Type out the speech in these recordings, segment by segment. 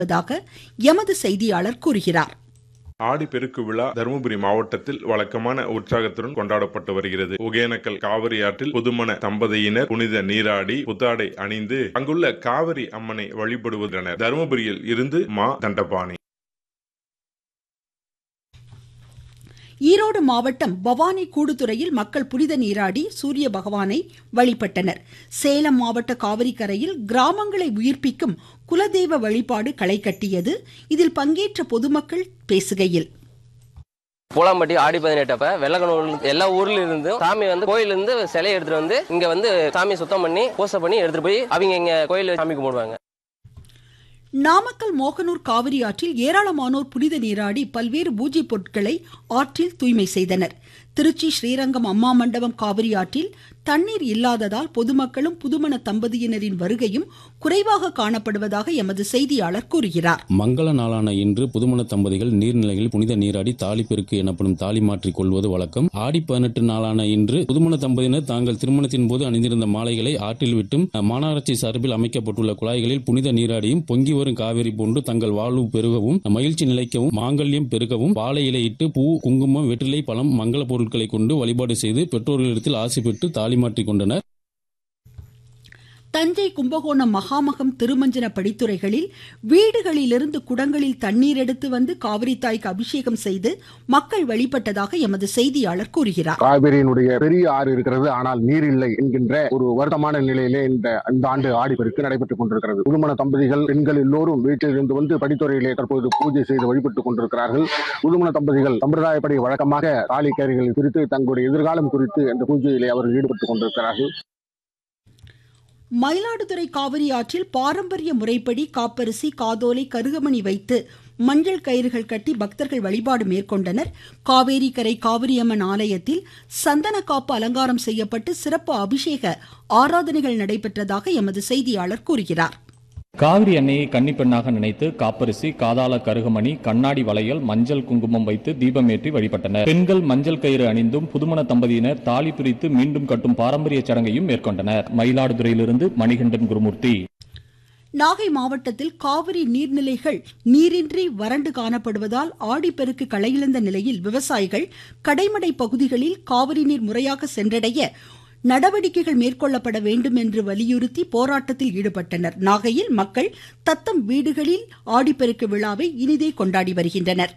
வருவதாக எமது செய்தியாளர் கூறுகிறார் ஆடி பெருக்கு விழா தருமபுரி மாவட்டத்தில் வழக்கமான உற்சாகத்துடன் கொண்டாடப்பட்டு வருகிறது ஒகேனக்கல் காவிரி ஆற்றில் புதுமண தம்பதியினர் புனித நீராடி புத்தாடை அணிந்து அங்குள்ள காவிரி அம்மனை வழிபடுவதென தருமபுரியில் இருந்து மா தண்டபாணி ஈரோடு மாவட்டம் பவானி கூடுதுறையில் மக்கள் புனித நீராடி சூரிய பகவானை வழிபட்டனர் சேலம் மாவட்ட காவிரி கரையில் கிராமங்களை உயிர்ப்பிக்கும் குலதெய்வ வழிபாடு களை கட்டியது இதில் பங்கேற்ற பொதுமக்கள் பேசுகையில் பூலாம்பட்டி ஆடி பதினெட்டப்ப வெள்ளக்கணூர் எல்லா ஊர்ல இருந்தும் சாமி வந்து கோயில இருந்து சிலையை எடுத்துட்டு வந்து இங்க வந்து சாமி சுத்தம் பண்ணி பூசை பண்ணி எடுத்துட்டு போய் அவங்க இங்க கோயில சாமி கும்பிடுவாங்க நாமக்கல் மோகனூர் காவிரி ஆற்றில் ஏராளமானோர் புனித நீராடி பல்வேறு பூஜை பொருட்களை ஆற்றில் தூய்மை செய்தனர் திருச்சி ஸ்ரீரங்கம் அம்மா மண்டபம் காவிரி ஆற்றில் தண்ணீர் இல்லாததால் பொதுமக்களும் புதுமண தம்பதியினரின் வருகையும் குறைவாக காணப்படுவதாக எமது செய்தியாளர் கூறுகிறார் மங்கள நாளான இன்று புதுமண தம்பதிகள் நீர்நிலைகளில் புனித நீராடி தாலி பெருக்கு எனப்படும் தாலி மாற்றிக் கொள்வது வழக்கம் ஆடி பதினெட்டு நாளான இன்று புதுமண தம்பதியினர் தாங்கள் திருமணத்தின் போது அணிந்திருந்த மாலைகளை ஆற்றில் விட்டும் மாநகராட்சி சார்பில் அமைக்கப்பட்டுள்ள குழாய்களில் புனித நீராடியும் பொங்கி வரும் காவிரி போன்று தங்கள் வாழ்வு பெருகவும் மகிழ்ச்சி நிலைக்கவும் மாங்கல்யம் பெருகவும் வாழை இலையிட்டு பூ குங்குமம் வெற்றிலை பழம் மங்கள பொருட்களை கொண்டு வழிபாடு செய்து பெற்றோர்களிடத்தில் ஆசை பெற்று தாலி மாற்றிக் கொண்டனர் தஞ்சை கும்பகோணம் மகாமகம் திருமஞ்சன படித்துறைகளில் வீடுகளிலிருந்து குடங்களில் தண்ணீர் எடுத்து வந்து காவிரி தாய்க்கு அபிஷேகம் செய்து மக்கள் வழிபட்டதாக எமது செய்தியாளர் கூறுகிறார் காவிரியினுடைய பெரிய ஆறு இருக்கிறது ஆனால் நீர் இல்லை என்கின்ற ஒரு வருத்தமான நிலையிலே இந்த இந்த ஆண்டு ஆடிப்பெருக்கு நடைபெற்றுக் கொண்டிருக்கிறது புதுமண தம்பதிகள் பெண்கள் எல்லோரும் வீட்டிலிருந்து வந்து படித்துறையிலே தற்போது பூஜை செய்து வழிபட்டுக் கொண்டிருக்கிறார்கள் புதுமண தம்பதிகள் சம்பிரதாயப்படி வழக்கமாக தாலி கேரிகள் குறித்து தங்களுடைய எதிர்காலம் குறித்து இந்த பூஜையிலே அவர்கள் ஈடுபட்டுக் கொண்டிருக்கிறார்கள் மயிலாடுதுறை காவிரி ஆற்றில் பாரம்பரிய முறைப்படி காப்பரிசி காதோலை கருகமணி வைத்து மஞ்சள் கயிறுகள் கட்டி பக்தர்கள் வழிபாடு மேற்கொண்டனர் காவேரி கரை காவிரியம்மன் ஆலயத்தில் சந்தன காப்பு அலங்காரம் செய்யப்பட்டு சிறப்பு அபிஷேக ஆராதனைகள் நடைபெற்றதாக எமது செய்தியாளர் கூறுகிறார் காவிரி அன்னையை கன்னிப்பெண்ணாக நினைத்து காப்பரிசி காதாள கருகமணி கண்ணாடி வளையல் மஞ்சள் குங்குமம் வைத்து தீபமேற்றி வழிபட்டனர் பெண்கள் மஞ்சள் கயிறு அணிந்தும் புதுமண தம்பதியினர் தாலி பிரித்து மீண்டும் கட்டும் பாரம்பரிய சடங்கையும் மேற்கொண்டனர் மயிலாடுதுறையிலிருந்து மணிகண்டன் குருமூர்த்தி நாகை மாவட்டத்தில் காவிரி நீர்நிலைகள் நீரின்றி வறண்டு காணப்படுவதால் ஆடிப்பெருக்கு களையிழந்த நிலையில் விவசாயிகள் கடைமடை பகுதிகளில் காவிரி நீர் முறையாக சென்றடைய நடவடிக்கைகள் மேற்கொள்ளப்பட வேண்டும் என்று வலியுறுத்தி போராட்டத்தில் ஈடுபட்டனர் நாகையில் மக்கள் தத்தம் வீடுகளில் ஆடிப்பெருக்கு விழாவை இனிதே கொண்டாடி வருகின்றனர்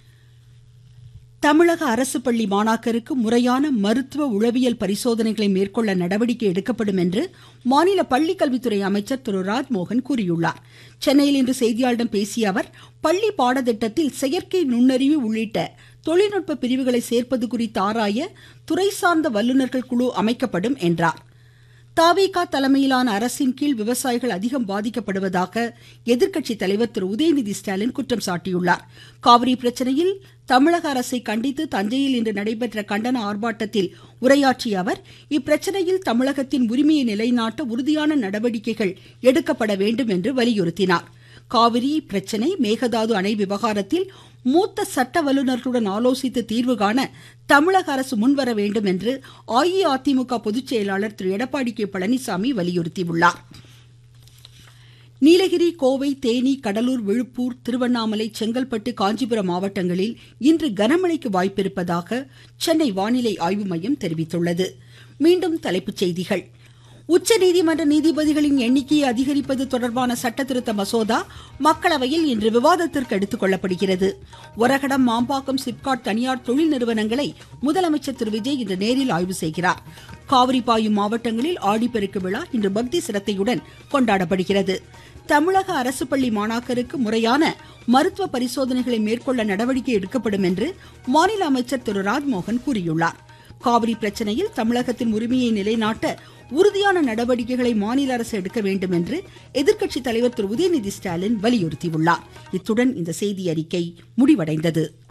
தமிழக அரசு பள்ளி மாணாக்கருக்கு முறையான மருத்துவ உளவியல் பரிசோதனைகளை மேற்கொள்ள நடவடிக்கை எடுக்கப்படும் என்று மாநில பள்ளிக்கல்வித்துறை அமைச்சர் திரு ராஜ்மோகன் கூறியுள்ளார் சென்னையில் இன்று செய்தியாளர்களிடம் பேசிய அவர் பள்ளி பாடத்திட்டத்தில் செயற்கை நுண்ணறிவு உள்ளிட்ட தொழில்நுட்ப பிரிவுகளை சேர்ப்பது குறித்து ஆராய துறை சார்ந்த வல்லுநர்கள் குழு அமைக்கப்படும் என்றார் தாவேகா தலைமையிலான அரசின் கீழ் விவசாயிகள் அதிகம் பாதிக்கப்படுவதாக எதிர்க்கட்சி தலைவர் திரு உதயநிதி ஸ்டாலின் குற்றம் சாட்டியுள்ளார் காவிரி பிரச்சனையில் தமிழக அரசை கண்டித்து தஞ்சையில் இன்று நடைபெற்ற கண்டன ஆர்ப்பாட்டத்தில் உரையாற்றிய அவர் இப்பிரச்சனையில் தமிழகத்தின் உரிமையை நிலைநாட்ட உறுதியான நடவடிக்கைகள் எடுக்கப்பட வேண்டும் என்று வலியுறுத்தினார் காவிரி பிரச்சனை மேகதாது அணை விவகாரத்தில் மூத்த சட்ட வல்லுநர்களுடன் ஆலோசித்து தீர்வு காண தமிழக அரசு முன்வர வேண்டும் என்று அஇஅதிமுக பொதுச் செயலாளர் திரு எடப்பாடி கே பழனிசாமி வலியுறுத்தியுள்ளார் நீலகிரி கோவை தேனி கடலூர் விழுப்பூர் திருவண்ணாமலை செங்கல்பட்டு காஞ்சிபுரம் மாவட்டங்களில் இன்று கனமழைக்கு வாய்ப்பிருப்பதாக சென்னை வானிலை ஆய்வு மையம் தெரிவித்துள்ளது மீண்டும் தலைப்புச் செய்திகள் உச்சநீதிமன்ற நீதிபதிகளின் எண்ணிக்கையை அதிகரிப்பது தொடர்பான சட்டத்திருத்த மசோதா மக்களவையில் இன்று விவாதத்திற்கு எடுத்துக் கொள்ளப்படுகிறது ஒரகடம் மாம்பாக்கம் சிப்காட் தனியார் தொழில் நிறுவனங்களை முதலமைச்சர் திரு விஜய் இன்று நேரில் ஆய்வு செய்கிறார் காவிரி பாயும் மாவட்டங்களில் ஆடிப்பெருக்கு விழா இன்று பக்தி சிரத்தையுடன் கொண்டாடப்படுகிறது தமிழக அரசு பள்ளி மாணாக்கருக்கு முறையான மருத்துவ பரிசோதனைகளை மேற்கொள்ள நடவடிக்கை எடுக்கப்படும் என்று மாநில அமைச்சர் திரு ராஜ்மோகன் கூறியுள்ளார் காவிரி பிரச்சனையில் தமிழகத்தின் உரிமையை நிலைநாட்ட உறுதியான நடவடிக்கைகளை மாநில அரசு எடுக்க வேண்டும் என்று எதிர்க்கட்சி தலைவர் திரு உதயநிதி ஸ்டாலின் வலியுறுத்தியுள்ளார் இத்துடன் இந்த செய்தி அறிக்கை முடிவடைந்தது